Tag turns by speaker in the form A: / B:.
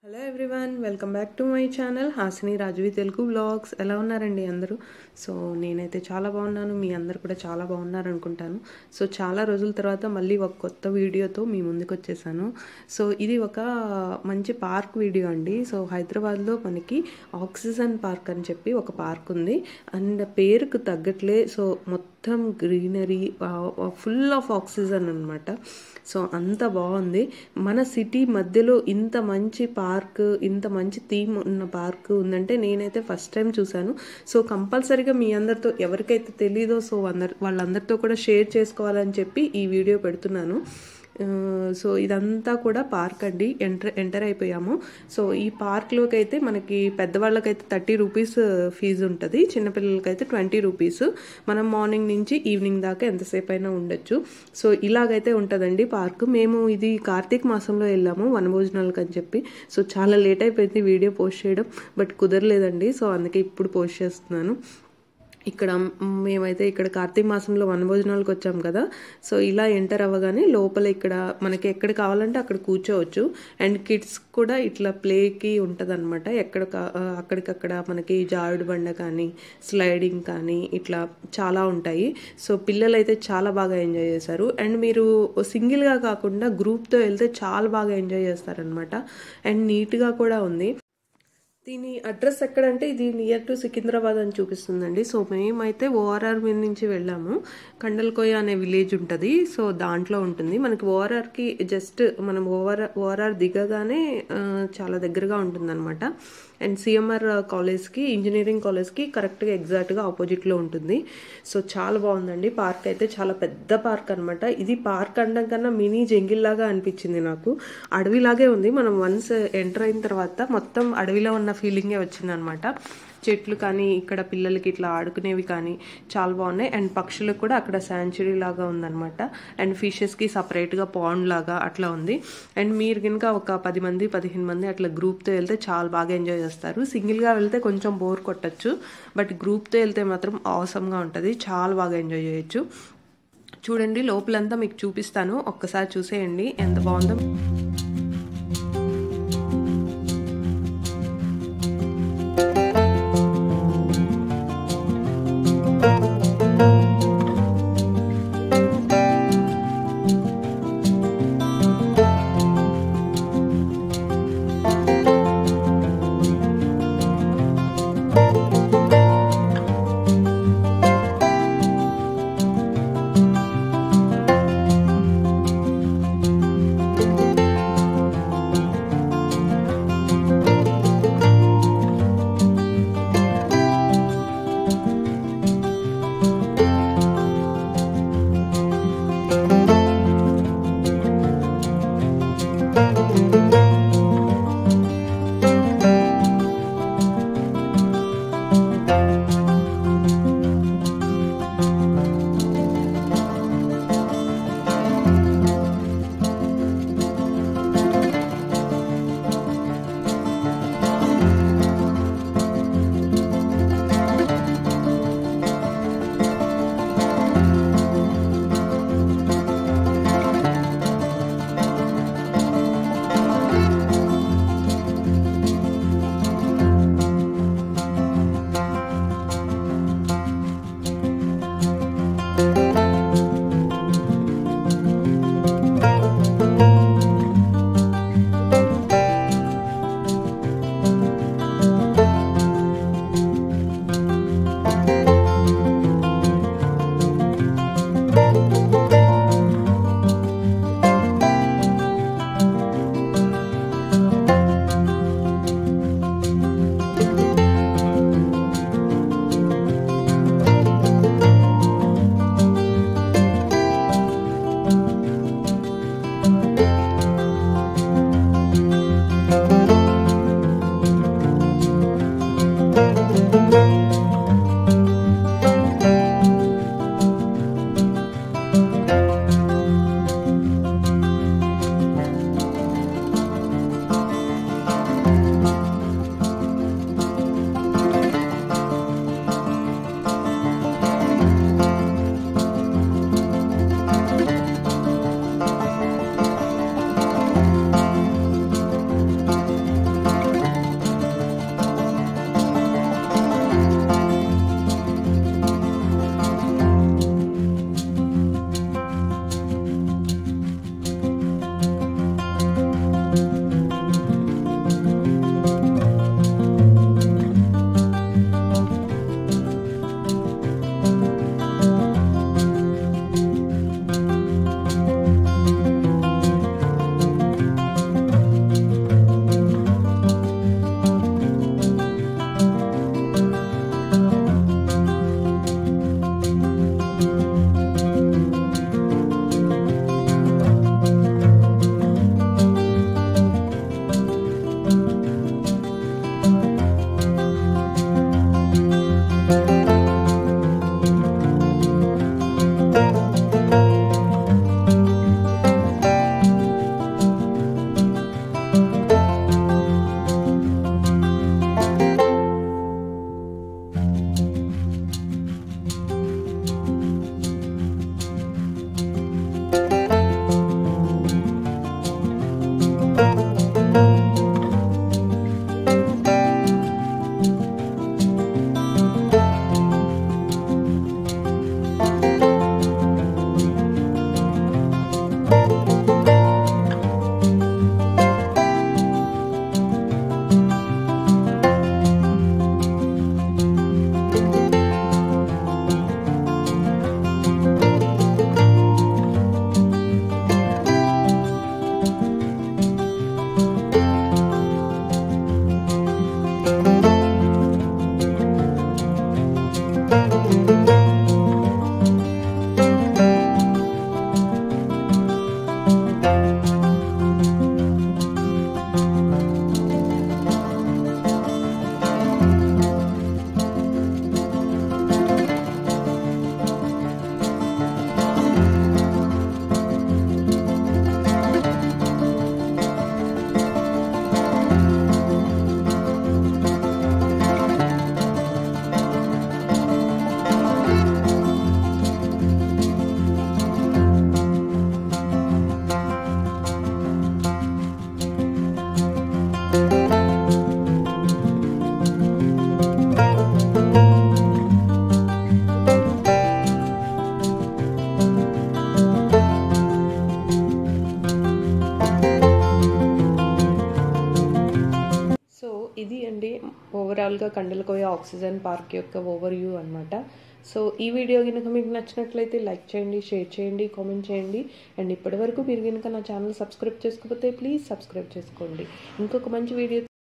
A: hello everyone welcome back to my channel Hasini రాజువి Telugu blogs ఎలా ఉన్నారండి అందరూ సో నేనైతే చాలా బాగున్నాను మీ అందరు కూడా చాలా బాగున్నారు అనుకుంటాను సో చాలా రోజుల తర్వాత మళ్ళీ ఒక కొత్త వీడియోతో మీ ముందుకు వచ్చేసాను సో ఇది ఒక మంచి పార్క్ వీడియో అండి సో హైదరాబాద్లో మనకి ఆక్సిజన్ పార్క్ అని చెప్పి ఒక పార్క్ ఉంది అండ్ పేరుకు తగ్గట్లే సో మొత్తం గ్రీనరీ ఫుల్ ఆఫ్ ఆక్సిజన్ అనమాట సో అంత బాగుంది మన సిటీ మధ్యలో ఇంత మంచి పార్క్ ఇంత మంచి థీమ్ ఉన్న పార్క్ ఉందంటే నేనైతే ఫస్ట్ టైం చూశాను సో కంపల్సరీగా మీ అందరితో ఎవరికైతే తెలీదో సో అందరు వాళ్ళందరితో కూడా షేర్ చేసుకోవాలని చెప్పి ఈ వీడియో పెడుతున్నాను సో ఇదంతా కూడా పార్క్ అండి ఎంటర్ ఎంటర్ అయిపోయాము సో ఈ పార్క్లోకి అయితే మనకి పెద్దవాళ్ళకైతే థర్టీ రూపీస్ ఫీజు ఉంటుంది చిన్నపిల్లలకైతే ట్వంటీ రూపీస్ మనం మార్నింగ్ నుంచి ఈవినింగ్ దాకా ఎంతసేపు అయినా ఉండొచ్చు సో ఇలాగైతే ఉంటుందండి పార్క్ మేము ఇది కార్తీక మాసంలో వెళ్ళాము వనభోజనాలకు అని చెప్పి సో చాలా లేట్ అయిపోయింది వీడియో పోస్ట్ చేయడం బట్ కుదరలేదండి సో అందుకే ఇప్పుడు పోస్ట్ చేస్తున్నాను ఇక్కడ మేమైతే ఇక్కడ కార్తీక మాసంలో వనభోజనాలకు వచ్చాం కదా సో ఇలా ఎంటర్ అవ్వగానే లోపల ఇక్కడ మనకి ఎక్కడ కావాలంటే అక్కడ కూర్చోవచ్చు అండ్ కిడ్స్ కూడా ఇట్లా ప్లేకి ఉంటుంది అనమాట ఎక్కడ అక్కడికక్కడ మనకి జారుడు బండ కానీ స్లైడింగ్ కానీ ఇట్లా చాలా ఉంటాయి సో పిల్లలు అయితే చాలా బాగా ఎంజాయ్ చేశారు అండ్ మీరు సింగిల్గా కాకుండా గ్రూప్తో వెళ్తే చాలా బాగా ఎంజాయ్ చేస్తారనమాట అండ్ నీట్గా కూడా ఉంది దీని అడ్రస్ ఎక్కడంటే ఇది నియర్ టు సికింద్రాబాద్ అని చూపిస్తుందండి సో మేమైతే ఓఆర్ఆర్ మీద నుంచి వెళ్ళాము కండల్కోయ అనే విలేజ్ ఉంటుంది సో దాంట్లో ఉంటుంది మనకి ఓఆర్ఆర్కి జస్ట్ మనం ఓఆర్ ఓఆర్ఆర్ దిగగానే చాలా దగ్గరగా ఉంటుందన్నమాట అండ్ సిఎంఆర్ కాలేజ్కి ఇంజనీరింగ్ కాలేజ్కి కరెక్ట్గా ఎగ్జాక్ట్గా ఆపోజిట్లో ఉంటుంది సో చాలా బాగుందండి పార్క్ అయితే చాలా పెద్ద పార్క్ అనమాట ఇది పార్క్ అనడం కన్నా మినీ జంగిల్ లాగా అనిపించింది నాకు అడవిలాగే ఉంది మనం వన్స్ ఎంటర్ అయిన తర్వాత మొత్తం అడవిలో ఉన్న ఫీలింగే వచ్చిందనమాట చెట్లు కానీ ఇక్కడ పిల్లలకి ఇట్లా ఆడుకునేవి కానీ చాలా బాగున్నాయి అండ్ పక్షులకు కూడా అక్కడ శాంచురీ లాగా ఉందన్నమాట అండ్ ఫిషెస్కి సపరేట్గా పాండ్ లాగా అట్లా ఉంది అండ్ మీరు కనుక ఒక పది మంది పదిహేను మంది అట్లా గ్రూప్తో వెళ్తే చాలా బాగా ఎంజాయ్ చేస్తారు సింగిల్గా వెళ్తే కొంచెం బోర్ కొట్టచ్చు బట్ గ్రూప్తో వెళ్తే మాత్రం అవసరంగా ఉంటుంది చాలా బాగా ఎంజాయ్ చేయొచ్చు చూడండి లోపలంతా మీకు చూపిస్తాను ఒక్కసారి చూసేయండి ఎంత బాగుందో ఓవరాల్గా కండలకోయ ఆక్సిజన్ పార్క్ యొక్క ఓవర్ వ్యూ అనమాట సో ఈ వీడియో కనుక మీకు నచ్చినట్లయితే లైక్ చేయండి షేర్ చేయండి కామెంట్ చేయండి అండ్ ఇప్పటివరకు మీరు కనుక నా ఛానల్ సబ్స్క్రైబ్ చేసుకోకపోతే ప్లీజ్ సబ్స్క్రైబ్ చేసుకోండి ఇంకొక మంచి వీడియో